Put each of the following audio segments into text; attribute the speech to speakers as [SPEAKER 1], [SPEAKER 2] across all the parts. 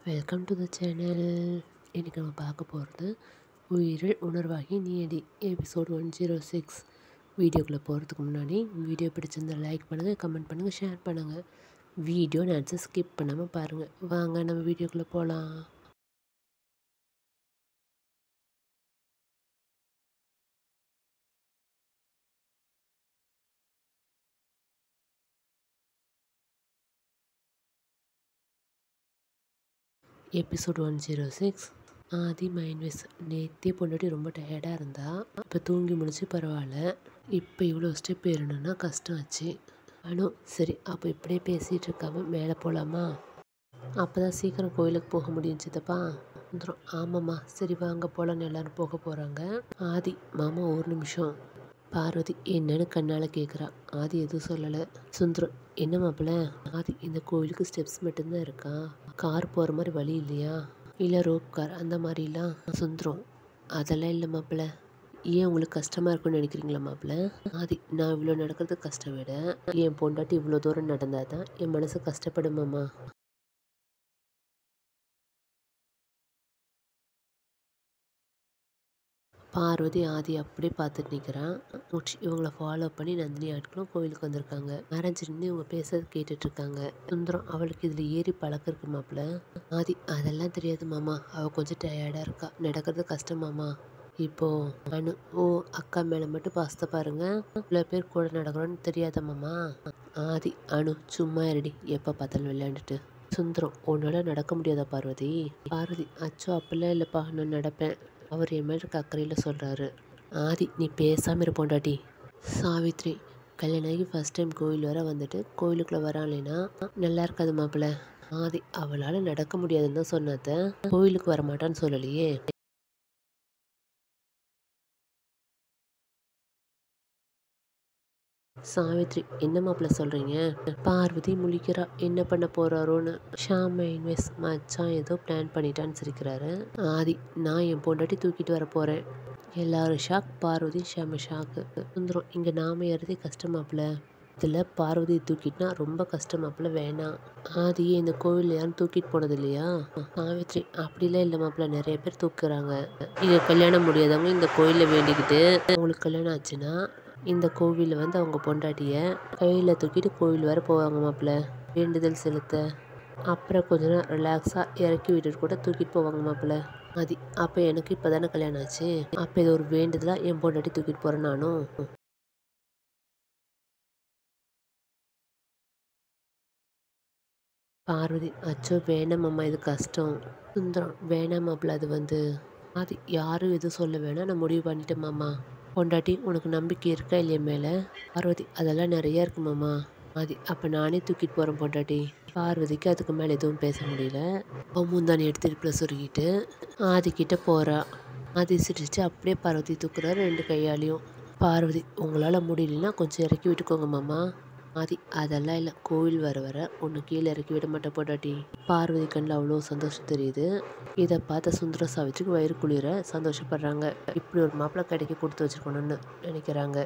[SPEAKER 1] welcome to the channel இன்றைக்கி நம்ம பார்க்க போகிறது உயிரில் உணர்வாகி நீயடி எபிசோட் ஒன் ஜீரோ சிக்ஸ் வீடியோக்குள்ளே போகிறதுக்கு முன்னாடி வீடியோ பிடிச்சிருந்தா லைக் பண்ணுங்கள் கமெண்ட் பண்ணுங்கள் ஷேர் பண்ணுங்கள் வீடியோ நினச்சி ஸ்கிப் பண்ணாமல் பாருங்கள் வாங்க நம்ம வீடியோக்குள்ளே போகலாம் episode one zero six Aadhi மைன்வெஸ் நேத்தே பொண்டாட்டி ரொம்ப டயர்டாக இருந்தா இப்போ தூங்கி முடிச்சு பரவாயில்ல இப்போ இவ்வளோ ஸ்டெப் ஏறணும்னா கஷ்டம் ஆச்சு அனு சரி அப்போ இப்படியே பேசிகிட்டு இருக்காம மேலே போகலாமா அப்போ தான் சீக்கிரம் கோயிலுக்கு போக முடியும் சித்தப்பா வந்துடும் ஆமாம்மா சரி வாங்க போகலான்னு எல்லாரும் போக போகிறாங்க ஆதி மாமா ஒரு நிமிஷம் பார்வதி என்னன்னு கண்ணால் கேட்குறா ஆதி எதுவும் சொல்லலை சுந்தரம் என்ன மாப்பிள்ள ஆதி இந்த கோயிலுக்கு ஸ்டெப்ஸ் மட்டும்தான் இருக்கா கார் போகிற மாதிரி வழி இல்லையா இல்லை ரோப் கார் அந்த மாதிரிலாம் சுந்தரம் அதெல்லாம் இல்லை மாப்பிள்ள ஏன் உங்களுக்கு கஷ்டமாக இருக்கும்னு நினைக்கிறீங்களா மாப்பிள்ள ஆதி நான் இவ்வளோ நடக்கிறது கஷ்டம் விட என் பொண்டாட்டி இவ்வளோ தூரம் நடந்தால் தான் என் மனசு கஷ்டப்படுமாம்மா பார்வதி ஆதி அப்படியே பார்த்துட்டு நிற்கிறான் முடிச்சு இவங்கள ஃபாலோ பண்ணி நந்தினி ஆட்களும் கோவிலுக்கு வந்திருக்காங்க மறைஞ்சிருந்து இவங்க பேசுறது கேட்டுட்டு இருக்காங்க சுந்தரம் அவளுக்கு இதில் ஏறி பழக்கம் இருக்கு மாப்பிள்ள ஆதி அதெல்லாம் தெரியாது மாமா அவள் கொஞ்சம் டயர்டாக இருக்கா நடக்கிறது கஷ்டமாமா இப்போ அனு ஓ அக்கா மேலே மட்டும் பாசத்தை பாருங்க இவ்வளோ பேர் கூட நடக்கிறோன்னு தெரியாத மாமா ஆதி அனு சும்மா இருடி எப்போ பார்த்தாலும் விளையாண்டுட்டு சுந்தரம் உன்னால நடக்க முடியாதா பார்வதி பார்வதி அச்சோ அப்படிலாம் இல்லைப்பா நான் நடப்பேன் அவர் என் மேல இருக்க அக்கறையில் சொல்கிறாரு ஆதி நீ பேசாமல் இருப்போண்டாட்டி சாவித்ரி கல்யாணம் ஆகி ஃபஸ்ட் டைம் கோயில் வர வந்துட்டு கோயிலுக்குள்ளே வராளேனா நல்லா இருக்காது மாப்பிள்ள ஆதி அவளால் நடக்க முடியாதுன்னு தான் சொன்னாத்த கோயிலுக்கு வர மாட்டான்னு சொல்லலையே சாவித்ரி என்ன மாப்பிள்ள சொல்கிறீங்க பார்வதி முழிக்கிறா என்ன பண்ண போகிறாரோன்னு ஷாம் இன்வெஸ்ட் மச்சான் ஏதோ பிளான் பண்ணிட்டான்னு சிரிக்கிறாரு ஆதி நான் என் பொண்டாட்டி தூக்கிட்டு வர போகிறேன் எல்லாரும் ஷாக் பார்வதி ஷாம ஷாக்கு சுந்தரம் இங்கே நாம ஏறதே கஷ்டமாப்பிள்ள இதில் பார்வதி தூக்கிட்டுனா ரொம்ப கஷ்டமாப்பிள்ள வேணாம் ஆதியே இந்த கோவில் யாரும் தூக்கிட்டு போனது இல்லையா சாவித்ரி அப்படிலாம் இல்லை மாப்பிள்ள நிறைய பேர் தூக்குறாங்க இங்கே கல்யாணம் முடியாதவங்க இந்த கோயிலில் வேண்டிக்கிட்டு உங்களுக்கு கல்யாணம் ஆச்சுன்னா இந்த கோவிலில் வந்து அவங்க பொண்டாட்டிய கையில் தூக்கிட்டு கோவில் வர போவாங்க மாப்பிள்ள வேண்டுதல் செலுத்த அப்புறம் கொஞ்ச நேரம் ரிலாக்ஸாக இறக்கி விட்டுட்டு கூட தூக்கிட்டு போவாங்க மாப்பிள்ள அது அப்போ எனக்கு இப்போ தானே கல்யாணம் ஆச்சு அப்போ இது ஒரு வேண்டுதலாக என் பொண்டாட்டி தூக்கிட்டு போகிறேன் நானும் பார்வதி அச்சோ வேணாம் அம்மா இது கஷ்டம் சுந்தரம் வேணாம் மாப்பிள்ள அது வந்து அது யாரும் எதுவும் சொல்ல வேணாம் நான் முடிவு பண்ணிட்டேன் மாமா பொண்டாட்டி உனக்கு நம்பிக்கை இருக்கா இல்லையா மேலே பார்வதி அதெல்லாம் நிறைய இருக்கு மாமா ஆதி அப்போ நானே தூக்கிட்டு போகிறேன் பொண்டாட்டி பார்வதிக்கு அதுக்கு மேலே எதுவும் பேச முடியல முந்தானி எடுத்து இடுப்பில் சுருக்கிட்டு ஆதிக்கிட்ட போகிறா ஆதி சிரிச்சு அப்படியே பார்வதி தூக்குறாரு ரெண்டு கையாலையும் பார்வதி உங்களால் முடியலன்னா கொஞ்சம் இறக்கி விட்டுக்கோங்க மாமா ஆதி அதெல்லாம் இல்லை கோவில் வர வர ஒன்று கீழே இறக்கி விட மாட்டேன் பொண்டாட்டி பார்வதி கண்ணில் அவ்வளோ சந்தோஷம் தெரியுது இதை பார்த்த சுந்தர சாவித்ரிக்கு வயிறு குளிர சந்தோஷப்படுறாங்க இப்படி ஒரு மாப்பிள்ளை கடைக்கு கொடுத்து வச்சிருக்கணும்னு நினைக்கிறாங்க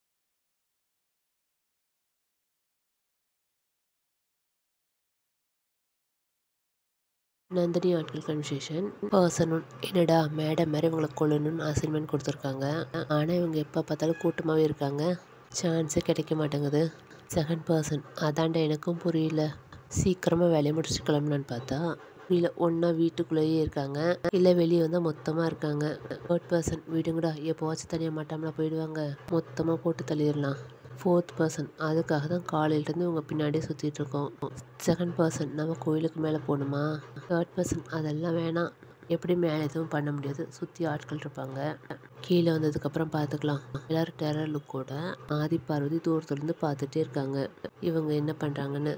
[SPEAKER 1] நந்தினி ஆட்கள் கன்வர்சேஷன் பர்சன் ஒன் என்னடா மேடம் மாதிரி இவங்களை கொள்ளணும்னு அசைன்மெண்ட் கொடுத்துருக்காங்க ஆனால் இவங்க எப்போ பார்த்தாலும் கூட்டமாகவே இருக்காங்க சான்ஸே கிடைக்க மாட்டேங்குது செகண்ட் பர்சன் அதாண்டா எனக்கும் புரியல சீக்கிரமாக வேலையை முடிச்சு கிளம்பலான்னு பார்த்தா இல்லை ஒன்றா வீட்டுக்குள்ளேயே இருக்காங்க இல்லை வெளியே வந்தால் மொத்தமாக இருக்காங்க தேர்ட் பர்சன் வீடுங்கடா எப்போவாச்சும் தனியாக மாட்டாமலாம் போயிடுவாங்க மொத்தமாக போட்டு தள்ளிடலாம் ஃபோர்த் பர்சன் அதுக்காக தான் காலையிலேருந்து இவங்க பின்னாடியே சுற்றிட்டு இருக்கோம் செகண்ட் பர்சன் நம்ம கோயிலுக்கு மேலே போகணுமா தேர்ட் பர்சன் அதெல்லாம் வேணாம் எப்படி மேலே எதுவும் பண்ண முடியாது சுற்றி ஆட்கள் இருப்பாங்க கீழே வந்ததுக்கப்புறம் பார்த்துக்கலாம் எல்லோரும் டெரர் லுக்கோட ஆதி பார்வதி தூரத்துலேருந்து பார்த்துட்டே இருக்காங்க இவங்க என்ன பண்ணுறாங்கன்னு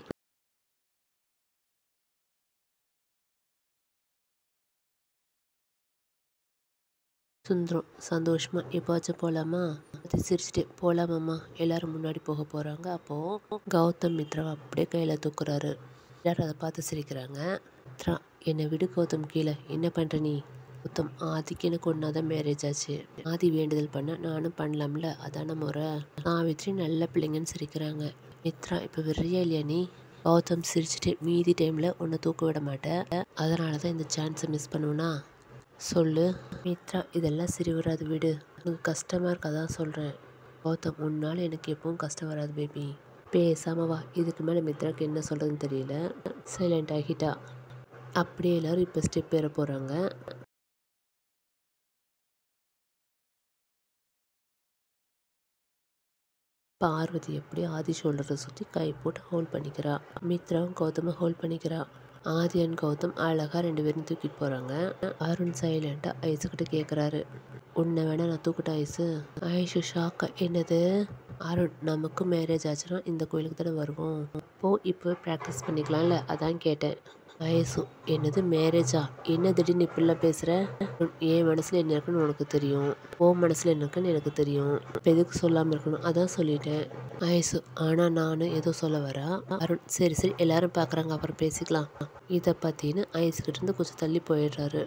[SPEAKER 1] சுந்தரம் சந்தோஷமா எப்போவாச்சும் போகலாமா அது சிரிச்சுட்டு போகலாமாம்மா எல்லாரும் முன்னாடி போக போகிறாங்க அப்போது கௌதம் மித்ரா அப்படியே கையில் தூக்குறாரு எல்லாரும் அதை பார்த்து சிரிக்கிறாங்க மித்ரா என்னை விடு கௌதம் கீழே என்ன பண்ணுற நீ கௌதம் ஆதிக்கு எனக்கு ஒன்றா தான் மேரேஜ் ஆச்சு ஆதி வேண்டுதல் பண்ண நானும் பண்ணலாம்ல அதான முறை சாவித்ரி நல்ல பிள்ளைங்கன்னு சிரிக்கிறாங்க மித்ரா இப்போ வெறியா இல்லையா நீ கௌதம் சிரிச்சுட்டு மீதி டைமில் உன்னை தூக்க விட மாட்டேன் அதனால தான் இந்த சான்ஸை மிஸ் பண்ணுவேனா சொல்லு மித்ரா இதெல்லாம் சரி வராது விடு எனக்கு கஷ்டமாக இருக்கதான் சொல்கிறேன் கௌதம் உன்னால் எனக்கு எப்பவும் கஷ்டம் வராது பேபி பேசாம வா இதுக்கு மேலே மித்ராக்கு என்ன சொல்கிறதுன்னு தெரியல சைலண்ட் ஆகிட்டா அப்படியே எல்லாரும் இப்போ ஸ்டெப் ஏற போகிறாங்க பார்வதி எப்படி ஆதி ஷோல்டரை சுற்றி கை போட்டு ஹோல்ட் பண்ணிக்கிறா மித்ராவும் கௌதமும் ஹோல்ட் பண்ணிக்கிறா ஆதி அண்ட் கௌதம் அழகாக ரெண்டு பேரும் தூக்கிட்டு போகிறாங்க அருண் சைலண்ட்டாக ஐஸுக்கிட்ட கேட்குறாரு உன்னை வேணா நான் தூக்கிட்ட ஐஸு ஐஷு ஷாக்கா என்னது அருண் நமக்கும் மேரேஜ் ஆச்சுன்னா இந்த கோயிலுக்கு தானே வருவோம் போ இப்போ ப்ராக்டிஸ் பண்ணிக்கலாம்ல அதான் கேட்டேன் ஐசு என்னது மேரேஜா என்ன திடீர்னு இப்படிலாம் பேசுகிற என் மனசில் என்ன இருக்குன்னு உனக்கு தெரியும் ஓ மனசில் என்ன இருக்குன்னு எனக்கு தெரியும் இப்போ எதுக்கு சொல்லாமல் இருக்கணும் அதான் சொல்லிட்டேன் ஐசு ஆனால் நான் ஏதோ சொல்ல வரா அருண் சரி சரி எல்லாரும் பார்க்குறாங்க அப்புறம் பேசிக்கலாம் இதை பற்றின்னு ஐஸுக்கிட்ட இருந்து கொஞ்சம் தள்ளி போயிடுறாரு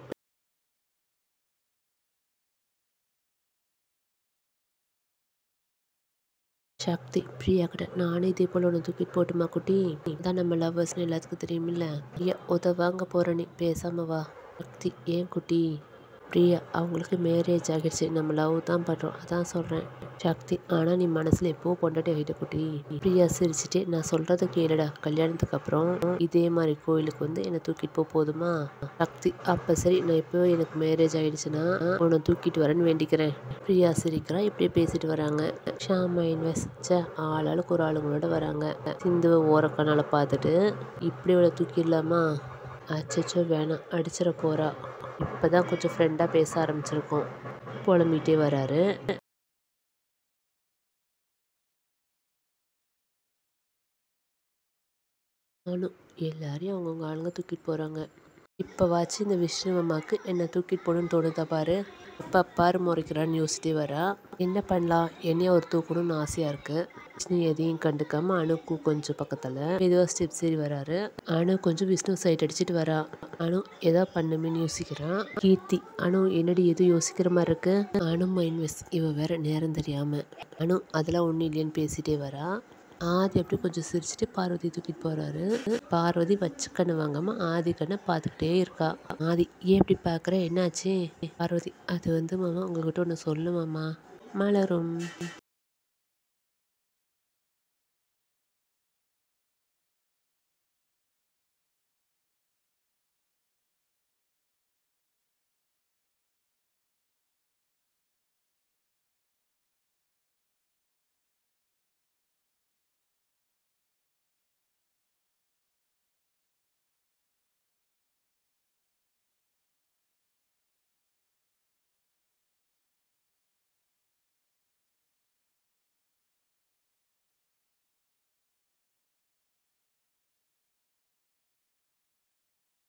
[SPEAKER 1] சக்தி பிரியா கிட்ட நானே இதே போல் ஒன்று தூக்கிட்டு போட்டுமா குட்டி தான் நம்ம லவ்வர்ஸ்னு எல்லாத்துக்கும் தெரியுமில்ல பிரியா உதவாங்க போகிற நீ பேசாம வா சக்தி ஏன் குட்டி பிரியா அவங்களுக்கு மேரேஜ் ஆகிடுச்சு நம்ம லவ் தான் பண்ணுறோம் அதான் சொல்கிறேன் சக்தி ஆனால் நீ மனசில் எப்போ பொண்டாட்டி ஆகிட்ட குட்டி பிரியா சிரிச்சிட்டே நான் சொல்கிறத கேளுடா கல்யாணத்துக்கு அப்புறம் இதே மாதிரி கோயிலுக்கு வந்து என்னை தூக்கிட்டு போக போதுமா சக்தி அப்போ சரி நான் இப்போ எனக்கு மேரேஜ் ஆகிடுச்சுன்னா உன்னை தூக்கிட்டு வரேன்னு வேண்டிக்கிறேன் பிரியா சிரிக்கிறா இப்படியே பேசிட்டு வராங்க ஷாமா இன்வெஸ்ட் சே ஆளாளுக்கு ஒரு ஆளுங்களோட வராங்க சிந்துவை ஓரக்கனால பார்த்துட்டு இப்படி இவளை தூக்கிடலாமா அச்சச்சோ வேணாம் அடிச்சிட போகிறா இப்போ தான் கொஞ்சம் ஃப்ரெண்டாக பேச ஆரம்பிச்சிருக்கோம் புலம்பிகிட்டே வராரு நானும் எல்லாரையும் அவங்கவுங்க ஆளுங்க தூக்கிட்டு போகிறாங்க இப்போ வாச்சு இந்த விஷ்ணு அம்மாவுக்கு என்னை தூக்கிட்டு போகணுன்னு தோணுதா பாரு இப்போ பாரு முறைக்கிறான்னு யோசிச்சிட்டே வரா என்ன பண்ணலாம் என்னைய ஒரு தூக்கணும்னு ஆசையாக இருக்குது விஷ்ணு எதையும் கண்டுக்காம அணுக்கு கொஞ்சம் பக்கத்தில் மெதுவாக ஸ்டெப் சரி வராரு அணு கொஞ்சம் விஷ்ணு சைட் அடிச்சிட்டு வரா அணு எதா பண்ணுமேன்னு யோசிக்கிறான் கீர்த்தி அணு என்னடி எதுவும் யோசிக்கிற மாதிரி இருக்கு அணு மைன்வெஸ் இவ வேற நேரம் தெரியாம அணு அதெல்லாம் ஒன்றும் இல்லைன்னு பேசிட்டே வரா ஆதி அப்படி கொஞ்சம் சிரிச்சுட்டு பார்வதி தூக்கிட்டு போறாரு பார்வதி வச்ச கண்ணு வாங்காம ஆதி கண்ணை பார்த்துக்கிட்டே இருக்கா ஆதி ஏன் இப்படி பார்க்குற என்னாச்சு பார்வதி அது வந்து மாமா உங்ககிட்ட ஒன்று சொல்லு மாமா மலரும்